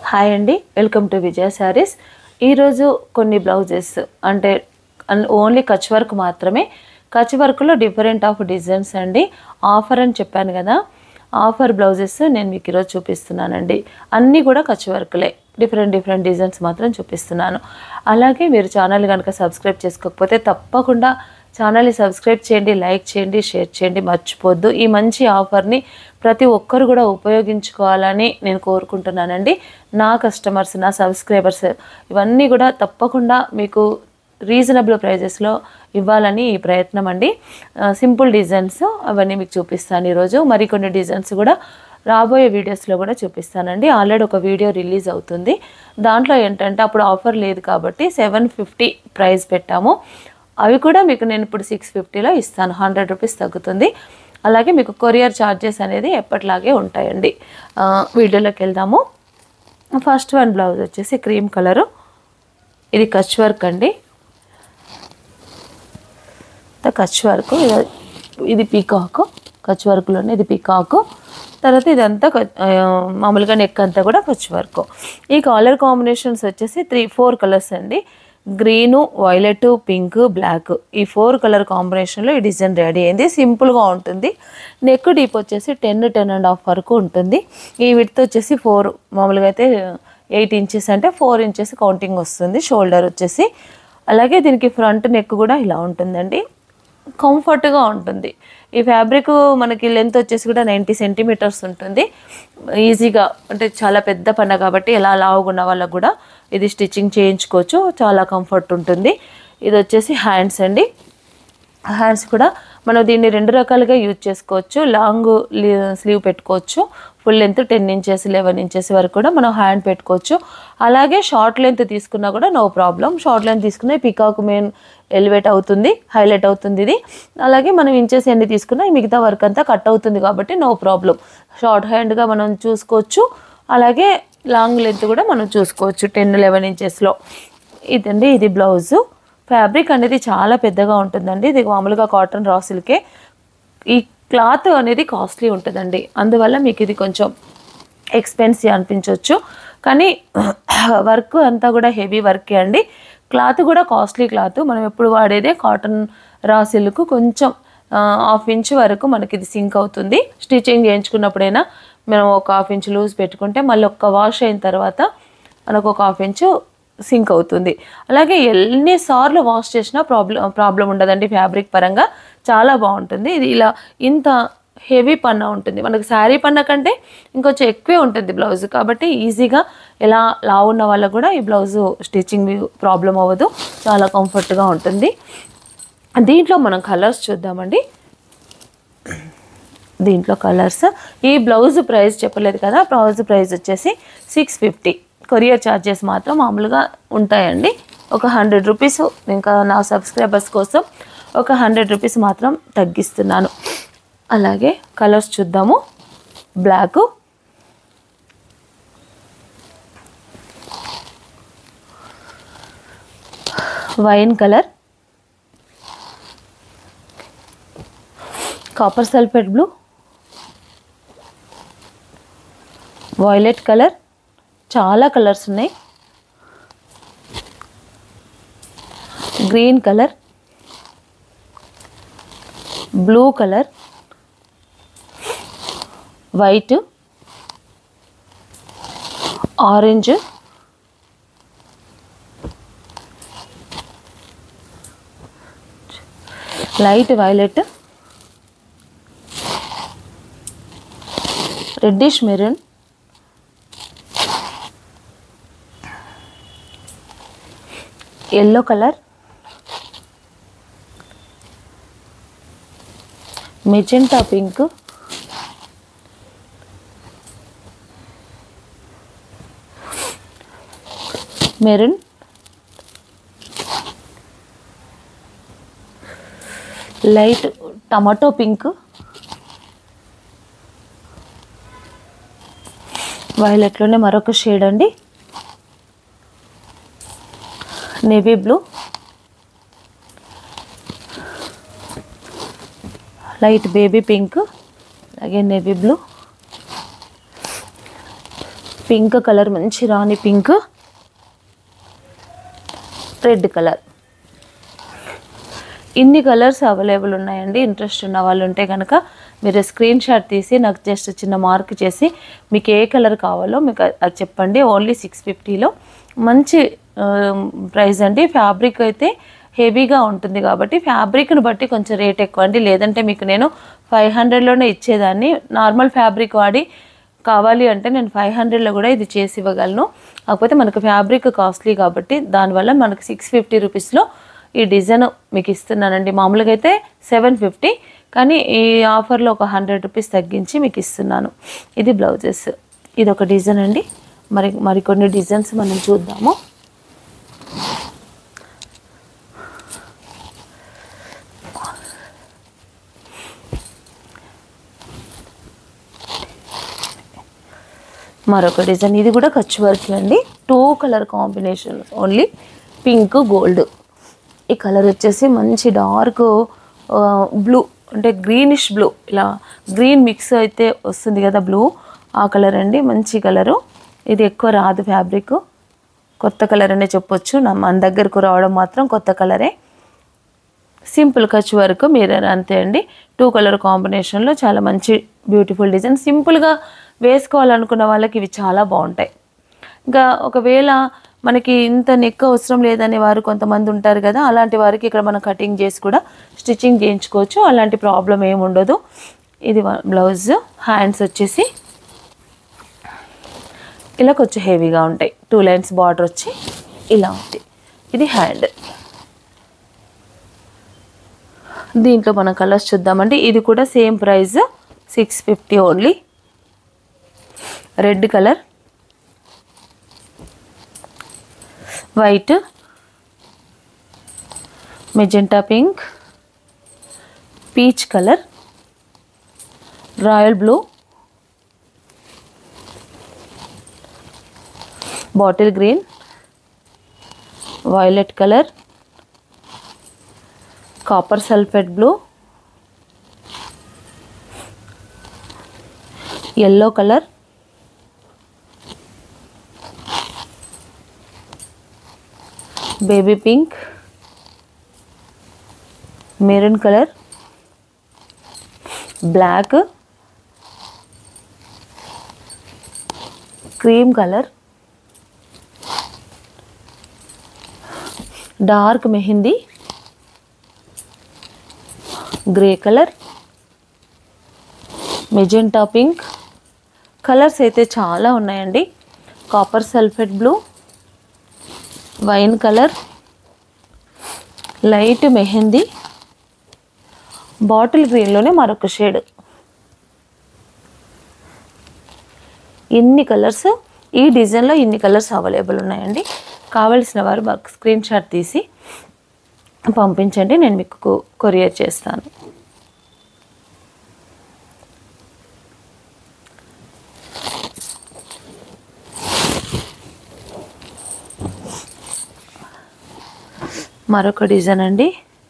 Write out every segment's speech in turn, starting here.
hi అండి welcome to విజయ శారీస్ ఈరోజు కొన్ని బ్లౌజెస్ అంటే అన్- ఓన్లీ కచ్ వర్క్ మాత్రమే కచ్ వర్క్లో డిఫరెంట్ ఆఫ్ డిజైన్స్ అండి ఆఫర్ అని చెప్పాను కదా ఆఫర్ బ్లౌజెస్ నేను మీకు ఈరోజు చూపిస్తున్నానండి అన్నీ కూడా కచ్ వర్క్లే డిఫరెంట్ డిఫరెంట్ డిజైన్స్ మాత్రం చూపిస్తున్నాను అలాగే మీరు ఛానల్ కనుక సబ్స్క్రైబ్ చేసుకోకపోతే తప్పకుండా ఛానల్ని సబ్స్క్రైబ్ చేయండి లైక్ చేయండి షేర్ చేయండి మర్చిపోద్దు ఈ మంచి ఆఫర్ని ప్రతి ఒక్కరు కూడా ఉపయోగించుకోవాలని నేను కోరుకుంటున్నానండి నా కస్టమర్స్ నా సబ్స్క్రైబర్స్ ఇవన్నీ కూడా తప్పకుండా మీకు రీజనబుల్ ప్రైజెస్లో ఇవ్వాలని ఈ ప్రయత్నం అండి సింపుల్ డిజైన్స్ అవన్నీ మీకు చూపిస్తాను ఈరోజు మరికొన్ని డిజైన్స్ కూడా రాబోయే వీడియోస్లో కూడా చూపిస్తానండి ఆల్రెడీ ఒక వీడియో రిలీజ్ అవుతుంది దాంట్లో ఏంటంటే అప్పుడు ఆఫర్ లేదు కాబట్టి సెవెన్ ఫిఫ్టీ ప్రైస్ పెట్టాము అవి కూడా మీకు నేను ఇప్పుడు సిక్స్ ఫిఫ్టీలో ఇస్తాను హండ్రెడ్ రూపీస్ తగ్గుతుంది అలాగే మీకు కొరియర్ ఛార్జెస్ అనేది ఎప్పటిలాగే ఉంటాయండి ఆ, వీడియోలోకి వెళ్దాము ఫస్ట్ వన్ బ్లౌజ్ వచ్చేసి క్రీమ్ కలరు ఇది కచ్ వర్క్ అండి ద కచ్ వర్క్ ఇది- ఇది పీకాక్ కచ్ వర్క్లోనే ఇది పీకాక్ తర్వాత ఇదంతా క- ఆ, మామూలుగా నెక్ అంతా కూడా కచ్ వర్క్ ఈ కలర్ కాంబినేషన్స్ వచ్చేసి త్రీ ఫోర్ కలర్స్ అండి గ్రీను వైలెట్ పింక్ బ్లాక్ ఈ ఫోర్ కలర్ కాంబినేషన్లో ఈ డిజైన్ రెడీ అయింది సింపుల్గా ఉంటుంది నెక్ డీప్ వచ్చేసి టెన్ టెన్ అండ్ హాఫ్ వరకు ఉంటుంది ఈ విడ్త్ వచ్చేసి ఫోర్ మామూలుగా అయితే ఎయిట్ ఇంచెస్ అంటే ఫోర్ ఇంచెస్ కౌంటింగ్ వస్తుంది షోల్డర్ వచ్చేసి అలాగే దీనికి ఫ్రంట్ నెక్ కూడా ఇలా ఉంటుందండి కంఫర్ట్గా ఉంటుంది ఈ ఫ్యాబ్రిక్ మనకి లెంత్ వచ్చేసి కూడా నైంటీ సెంటీమీటర్స్ ఉంటుంది ఈజీగా అంటే చాలా పెద్ద పన్న కాబట్టి ఎలా లావుగున్న వాళ్ళకు కూడా ఇది స్టిచ్చింగ్ చేయించుకోవచ్చు చాలా కంఫర్ట్ ఉంటుంది ఇది వచ్చేసి హ్యాండ్స్ అండి హ్యాండ్స్ కూడా మనం దీన్ని రెండు రకాలుగా యూజ్ చేసుకోవచ్చు లాంగ్ స్లీవ్ పెట్టుకోవచ్చు full length ten inches eleven inches వరకు కూడా మనం హ్యాండ్ పెట్టుకోవచ్చు అలాగే షార్ట్ లెంత్ తీసుకున్నా కూడా నో ప్రాబ్లం షార్ట్ లెంత్ తీసుకున్న పికాక్ మెయిన్ ఎలివేట్ అవుతుంది హైలైట్ అవుతుంది ఇది అలాగే మనం ఇంచెస్ ఎన్ని తీసుకున్నా ఈ మిగతా వర్క్ అంతా కట్ అవుతుంది కాబట్టి నో ప్రాబ్లం షార్ట్ హ్యాండ్గా మనం చూసుకోవచ్చు అలాగే లాంగ్ లెంత్ కూడా మనం చూసుకోవచ్చు టెన్ లెవెన్ ఇంచెస్లో ఇదండి ఇది బ్లౌజు ఫ్యాబ్రిక్ అనేది చాలా పెద్దగా ఉంటుందండి ఇది మామూలుగా కాటన్ రా సిల్కే ఈ క్లాత్ అనేది కాస్ట్లీ ఉంటుందండి అందువల్ల మీకు ఇది కొంచెం ఎక్స్పెన్సివ్ అనిపించవచ్చు కానీ వర్క్ అంతా కూడా హెవీ వర్కే అండి క్లాత్ కూడా కాస్ట్లీ క్లాత్ మనం ఎప్పుడు వాడేదే కాటన్ రా సిల్క్ కొంచెం హాఫ్ ఇంచ్ వరకు మనకి ఇది సింక్ అవుతుంది స్టిచ్చింగ్ చేయించుకున్నప్పుడైనా మనం ఒక హాఫ్ ఇంచ్ లూజ్ పెట్టుకుంటే మళ్ళీ ఒక్క వాష్ అయిన తర్వాత మనకు ఒక హాఫ్ ఇంచు సింక్ అవుతుంది అలాగే ఎన్నిసార్లు వాష్ చేసినా ప్రాబ్లం ప్రాబ్లం ఉండదండి ఫ్యాబ్రిక్ పరంగా చాలా బాగుంటుంది ఇది ఇలా ఇంత హెవీ పన్న ఉంటుంది మనకు శారీ పన్న కంటే ఇంకొంచెం ఎక్కువే ఉంటుంది బ్లౌజ్ కాబట్టి ఈజీగా ఎలా లా ఉన్న వాళ్ళకు కూడా ఈ బ్లౌజ్ స్టిచ్చింగ్ ప్రాబ్లం అవ్వదు చాలా కంఫర్ట్గా ఉంటుంది దీంట్లో మనం కలర్స్ చూద్దామండి దీంట్లో కలర్స్ ఈ బ్లౌజ్ ప్రైస్ చెప్పలేదు కదా బ్లౌజ్ ప్రైస్ వచ్చేసి సిక్స్ ఫిఫ్టీ కొరియర్ ఛార్జెస్ మాత్రం మామూలుగా ఉంటాయండి ఒక హండ్రెడ్ రూపీస్ ఇంకా నా సబ్స్క్రైబర్స్ కోసం ఒక హండ్రెడ్ రూపీస్ మాత్రం తగ్గిస్తున్నాను అలాగే కలర్స్ చూద్దాము black wine colour copper sulphate blue violet colour చాలా కలర్స్ ఉన్నాయి green colour blue colour white orange light violet reddish maroon yellow colour magenta pink maroon light tomato pink వైలెట్లోనే మరొక shade అండి navy blue light baby pink అలాగే navy blue pink colour మంచి rani pink red colour ఇన్ని colours available ఉన్నాయండి interest ఉన్న వాళ్ళు ఉంటే కనుక మీరు స్క్రీన్ షాట్ తీసి నాకు జస్ట్ చిన్న మార్క్ చేసి మీకు ఏ కలర్ కావాలో మీకు అది- అది చెప్పండి ఓన్లీ సిక్స్ ఫిఫ్టీలో మంచి ప్రైస్ అండి ఫ్యాబ్రిక్ అయితే హెవీగా ఉంటుంది కాబట్టి ఫ్యాబ్రిక్ని బట్టి కొంచెం రేట్ ఎక్కువ అండి లేదంటే మీకు నేను ఫైవ్ హండ్రెడ్లోనే ఇచ్చేదాన్ని నార్మల్ ఫ్యాబ్రిక్ వాడి కావాలి అంటే నేను ఫైవ్ హండ్రెడ్లో కూడా ఇది చేసి ఇవ్వగలను కాకపోతే మనకు ఫ్యాబ్రిక్ కాస్ట్లీ కాబట్టి దానివల్ల మనకు సిక్స్ ఫిఫ్టీ రూపీస్లో ఈ డిజైన్ మీకు ఇస్తున్నానండి మామూలుగా అయితే సెవెన్ ఫిఫ్టీ కానీ ఈ ఆఫర్లో ఒక హండ్రెడ్ రూపీస్ తగ్గించి మీకు ఇస్తున్నాను ఇది బ్లౌజెస్ ఇది ఒక డిజైన్ అండి మరి మరికొన్ని డిజైన్స్ మనం చూద్దాము మరొక డిజైన్ ఇది కూడా ఖర్చు వర్క్ అండి two colour combination only pink gold ఈ కలర్ వచ్చేసి మంచి డార్క్ బ్లూ అంటే గ్రీనిష్ బ్లూ ఇలా గ్రీన్ మిక్స్ అయితే వస్తుంది కదా బ్లూ ఆ కలర్ అండి మంచి కలరు ఇది ఎక్కువ రాదు ఫ్యాబ్రిక్ కొత్త కలర్ అనే చెప్పొచ్చు నా మన దగ్గరకు రావడం మాత్రం కొత్త కలరే సింపుల్ ఖర్చు వరకు మిర్రర్ అంతే అండి టూ కలర్ కాంబినేషన్లో చాలా మంచి బ్యూటిఫుల్ డిజైన్ సింపుల్గా వేసుకోవాలనుకున్న వాళ్ళకి ఇవి చాలా బాగుంటాయి ఇంకా ఒకవేళ మనకి ఇంత నెక్ అవసరం లేదనే వారు కొంతమంది ఉంటారు కదా అలాంటి వారికి ఇక్కడ మనం కటింగ్ చేసి కూడా స్టిచ్చింగ్ చేయించుకోవచ్చు అలాంటి ప్రాబ్లం ఏమి ఉండదు ఇది బ్లౌజ్ హ్యాండ్స్ వచ్చేసి ఇలా కొంచెం హెవీగా ఉంటాయి టూ లైన్స్ బార్డర్ వచ్చి ఇలా ఉంది ఇది హ్యాండ్ దీంట్లో మనం కలర్స్ చూద్దామండి ఇది కూడా same price six fifty only red colour white magenta pink peach colour royal blue bottle green violet colour copper sulphate blue yellow colour baby pink maroon colour black cream colour dark mehndi grey colour magenta pink colours అయితే చాలా ఉన్నాయండి copper sulphate blue wine colour light mehndi bottle గ్రీన్లోనే మరొక shade ఇన్ని colours ఈ డిజైన్లో ఇన్ని colours available ఉన్నాయండి కావలసిన వారు మాకు స్క్రీన్ షాట్ తీసి పంపించండి నేను మీకు కొరియర్ చేస్తాను మరొక డిజైన్ అండి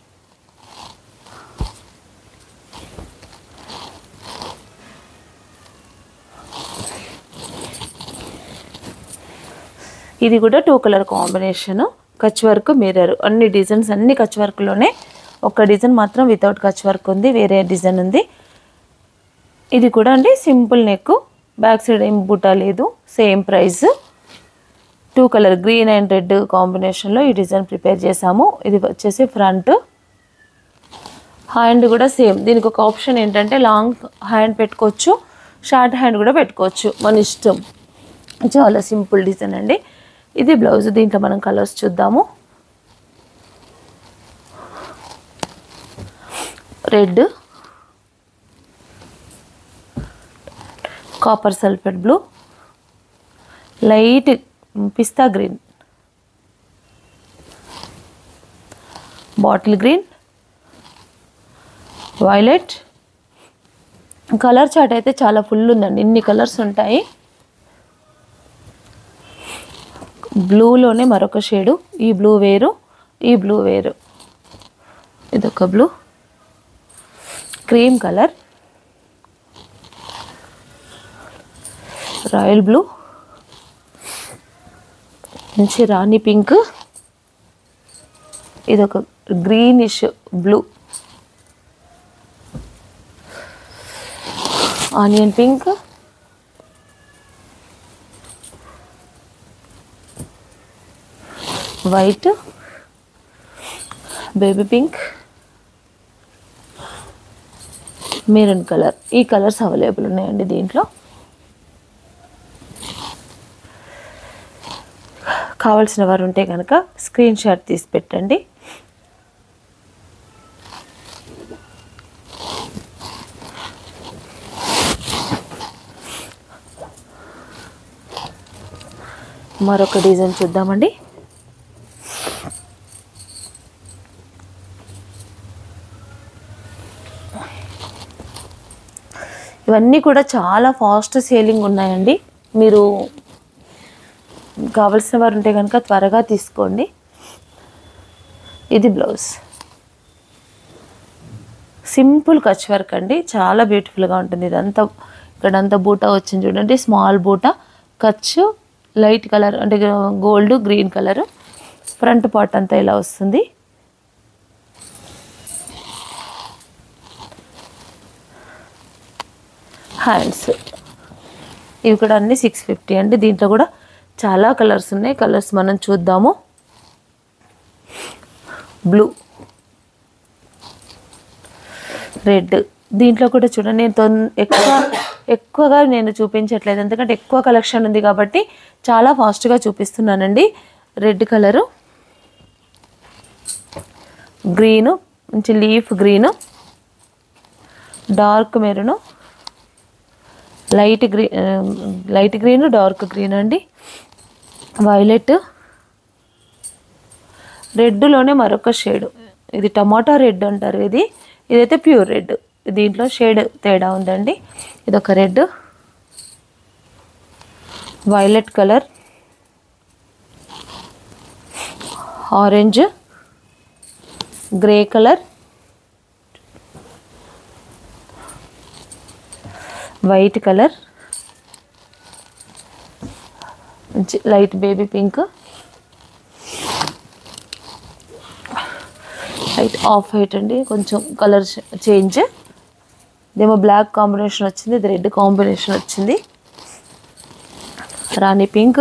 ఇది కూడా two colour combination Kutch work mirror అన్ని డిజైన్స్ అన్ని కచ్ వర్క్లోనే ఒక డిజైన్ మాత్రం వితౌట్ కచ్ వర్క్ ఉంది వేరే డిజైన్ ఉంది ఇది కూడా అండి సింపుల్ నెక్ బ్యాక్ సైడ్ ఏం బుట్ట లేదు same price two colour green and red కాంబినేషన్లో ఈ డిజైన్ ప్రిపేర్ చేసాము ఇది వచ్చేసి ఫ్రంట్ హ్యాండ్ కూడా సేమ్ దీనికి ఒక ఆప్షన్ ఏంటంటే లాంగ్ హ్యాండ్ పెట్టుకోవచ్చు షార్ట్ హ్యాండ్ కూడా పెట్టుకోవచ్చు మన ఇష్టం చాలా సింపుల్ డిజైన్ అండి ఇది బ్లౌజ్ దీంట్లో మనం కలర్స్ చూద్దాము red copper sulphate blue light pista green bottle green violet colour chart అయితే చాలా ఫుల్ ఉందండి ఇన్ని కలర్స్ ఉంటాయి బ్లూలోనే మరొక షేడు ఈ బ్లూ వేరు ఈ బ్లూ వేరు ఇదొక blue cream colour royal blue మంచి రాణి పింక్ ఇది ఒక greenish blue onion pink white baby pink maroon colour ఈ కలర్స్ అవైలబుల్ ఉన్నాయండి దీంట్లో కావాల్సిన వారు ఉంటే కనుక స్క్రీన్ షాట్ తీసి పెట్టండి మరొక డిజైన్ చూద్దామండి ఇవన్నీ కూడా చాలా ఫాస్ట్ సేలింగ్ ఉన్నాయండి మీరు కావలసిన వారు ఉంటే కనుక త్వరగా తీసుకోండి ఇది బ్లౌజ్ సింపుల్ కచ్ వర్క్ అండి చాలా బ్యూటిఫుల్గా ఉంటుంది ఇదంతా ఇక్కడంతా బూటా వచ్చింది చూడండి small buta Kutch light colour అంటే gold green colour front part అంతా ఇలా వస్తుంది హ్యాండ్స్ ఇవి కూడా అన్ని సిక్స్ ఫిఫ్టీ అండి దీంట్లో కూడా చాలా కలర్స్ ఉన్నాయి కలర్స్ మనం చూద్దాము బ్లూ రెడ్ దీంట్లో కూడా చూడండి నేను తొన్ ఎక్కువ ఎక్కువగా నేను చూపించట్లేదు ఎందుకంటే ఎక్కువ కలెక్షన్ ఉంది కాబట్టి చాలా ఫాస్ట్గా చూపిస్తున్నానండి రెడ్ కలరు గ్రీను మంచి leaf green dark maroon light గ్రీ లైట్ గ్రీన్ డార్క్ గ్రీన్ అండి వైలెట్ రెడ్లోనే మరొక షేడ్ ఇది టమాటా రెడ్ అంటారు ఇది ఇదైతే ప్యూర్ రెడ్ దీంట్లో షేడ్ తేడా ఉందండి ఇది ఒక red violet colour orange grey colour white colour మంచి light baby pink light off white అండి కొంచెం కలర్ చేంజ్ ఇదేమో బ్లాక్ కాంబినేషన్ వచ్చింది ఇది రెడ్ కాంబినేషన్ వచ్చింది రాణి పింక్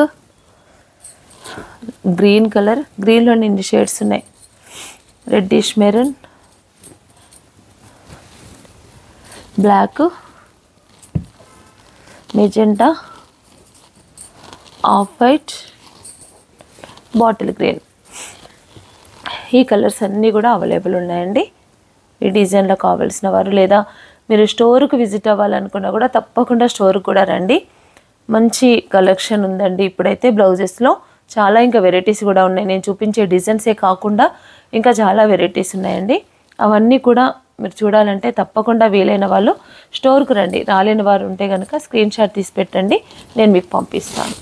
గ్రీన్ కలర్ గ్రీన్లో ఇన్ని షేడ్స్ ఉన్నాయి reddish maroon black magenta off white bottle green ఈ కలర్స్ అన్నీ కూడా అవైలబుల్ ఉన్నాయండి ఈ డిజైన్లో కావాల్సిన వారు లేదా మీరు స్టోర్కి విజిట్ అవ్వాలనుకున్నా కూడా తప్పకుండా స్టోర్కి కూడా రండి మంచి కలెక్షన్ ఉందండి ఇప్పుడైతే బ్లౌజెస్లో చాలా ఇంకా వెరైటీస్ కూడా ఉన్నాయి నేను చూపించే డిజైన్సే కాకుండా ఇంకా చాలా వెరైటీస్ ఉన్నాయండి అవన్నీ కూడా మీరు చూడాలంటే తప్పకుండా వీలైన వాళ్ళు స్టోర్కి రండి రాలేని వారు ఉంటే కనుక స్క్రీన్ షాట్ తీసి పెట్టండి నేను మీకు పంపిస్తాను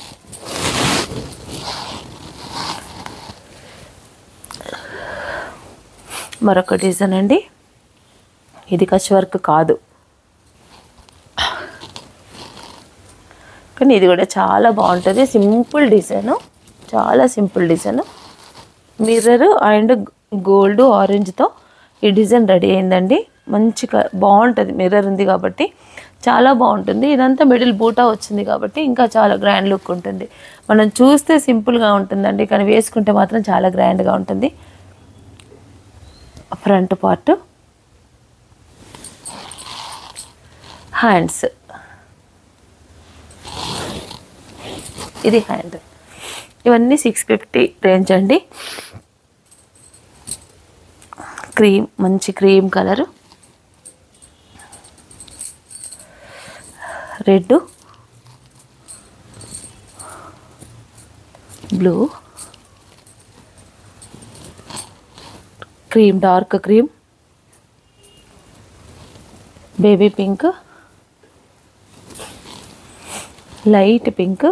మరొక డిజైన్ అండి ఇది కచ్ వర్క్ కాదు కానీ ఇది కూడా చాలా బాగుంటుంది సింపుల్ డిజైన్ చాలా simple design mirror and gold ఆరెంజ్తో ఈ డిజైన్ రెడీ అయిందండి మంచి క- బాగుంటుంది మిర్రర్ ఉంది కాబట్టి చాలా బాగుంటుంది ఇదంతా మిడిల్ బూటా వచ్చింది కాబట్టి ఇంకా చాలా గ్రాండ్ లుక్ ఉంటుంది మనం చూస్తే సింపుల్గా ఉంటుందండి కానీ వేసుకుంటే మాత్రం చాలా గ్రాండ్గా ఉంటుంది ఫ్రంట్ పార్ట్ హ్యాండ్స్ ఇది హ్యాండ్ ఇవన్నీ సిక్స్ ఫిఫ్టీ రేంజ్ అండి క్రీమ్ మంచి cream colour red blue cream dark cream baby pink light pink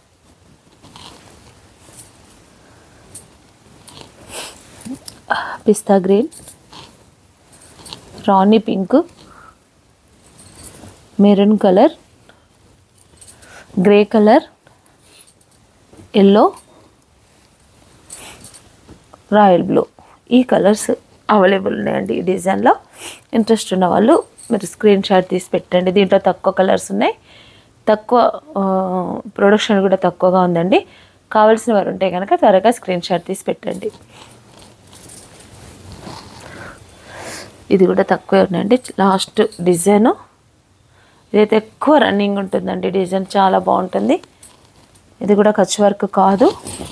pista green rani pink maroon colour grey colour yellow royal blue ఈ కలర్స్ అవైలబుల్ ఉన్నాయండి ఈ డిజైన్లో ఇంట్రెస్ట్ ఉన్న వాళ్ళు మీరు స్క్రీన్ షాట్ తీసి పెట్టండి దీంట్లో తక్కువ కలర్స్ ఉన్నాయి తక్కువ ప్రొడక్షన్ కూడా తక్కువగా ఉందండి కావాల్సిన వారు ఉంటే కనుక త్వరగా స్క్రీన్ షాట్ తీసి పెట్టండి ఇది కూడా తక్కువే ఉందండి లాస్ట్ డిజైన్ ఇదైతే ఎక్కువ రన్నింగ్ ఉంటుందండి డిజైన్ చాలా బాగుంటుంది ఇది కూడా ఖర్చు వర్క్ కాదు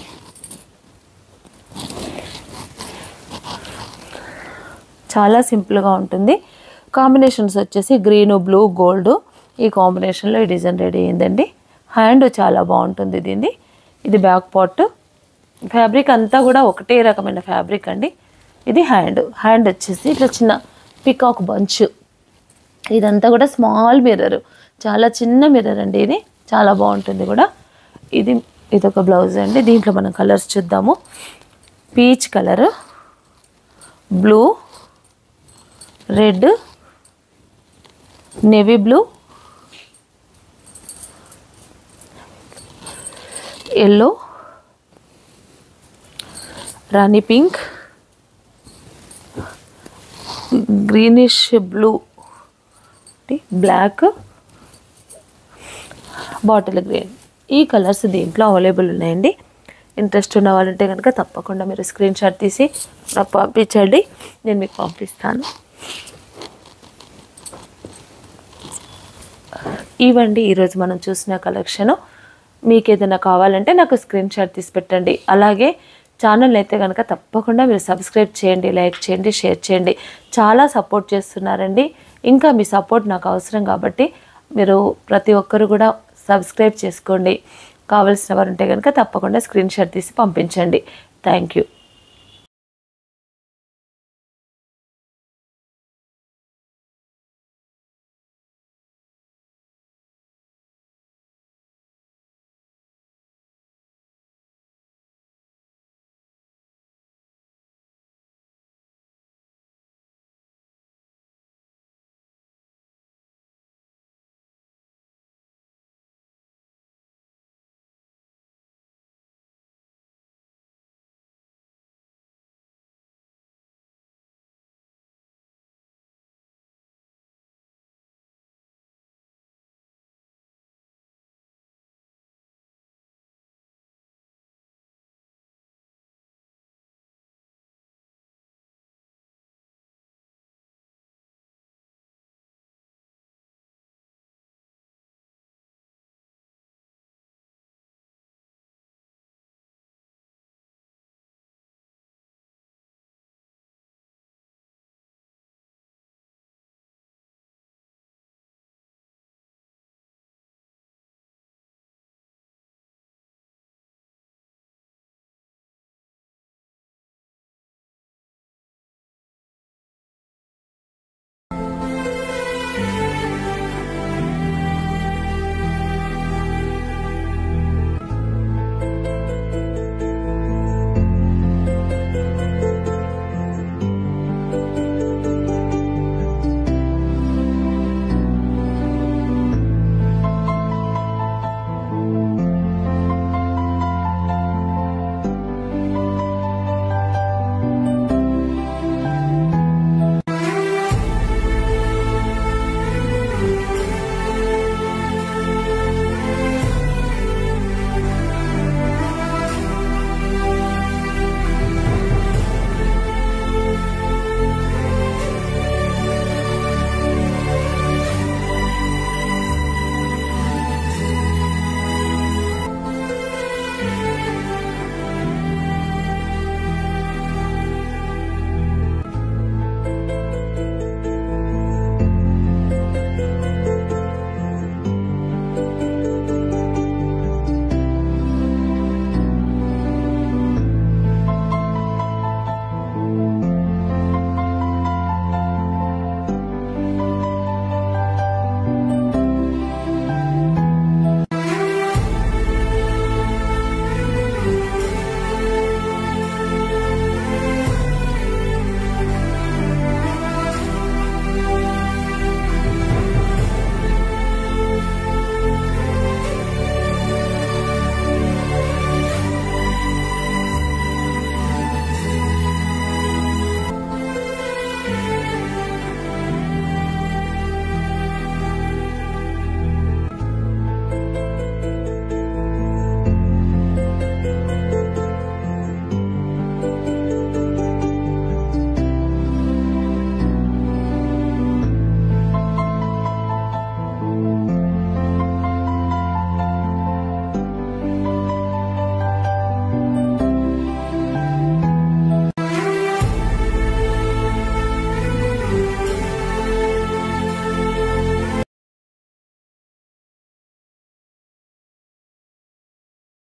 చాలా సింపుల్గా ఉంటుంది కాంబినేషన్స్ వచ్చేసి గ్రీన్ బ్లూ గోల్డ్ ఈ కాంబినేషన్లో ఈ డిజైన్ రెడీ అయిందండి హ్యాండ్ చాలా బాగుంటుంది దీన్ని ఇది బ్యాక్ పార్ట్ ఫ్యాబ్రిక్ అంతా కూడా ఒకటే రకమైన ఫ్యాబ్రిక్ అండి ఇది హ్యాండ్ హ్యాండ్ వచ్చేసి ఇట్లా చిన్న పికాక్ బంచ్ ఇదంతా కూడా స్మాల్ మిర్రర్ చాలా చిన్న మిర్రర్ అండి ఇది చాలా బాగుంటుంది కూడా ఇది ఇదొక బ్లౌజ్ అండి దీంట్లో మనం కలర్స్ చూద్దాము peach colour blue red navy blue yellow rani pink greenish blue black bottle green ఈ కలర్స్ దీంట్లో అవైలబుల్ ఉన్నాయండి ఇంట్రెస్ట్ ఉన్న వాళ్ళు ఉంటే కనుక తప్పకుండా మీరు స్క్రీన్ షాట్ తీసి నాకు పంపించండి నేను మీకు పంపిస్తాను ఇవండి ఈరోజు మనం చూసిన కలెక్షను మీకు ఏదైనా కావాలంటే నాకు స్క్రీన్ షాట్ తీసి పెట్టండి అలాగే ఛానల్ అయితే కనుక తప్పకుండా మీరు సబ్స్క్రైబ్ చేయండి లైక్ చేయండి షేర్ చేయండి చాలా సపోర్ట్ చేస్తున్నారండి ఇంకా మీ సపోర్ట్ నాకు అవసరం కాబట్టి మీరు ప్రతి ఒక్కరు కూడా సబ్స్క్రైబ్ చేసుకోండి కావలసిన వారు ఉంటే కనుక తప్పకుండా స్క్రీన్ షాట్ తీసి పంపించండి థ్యాంక్ యూ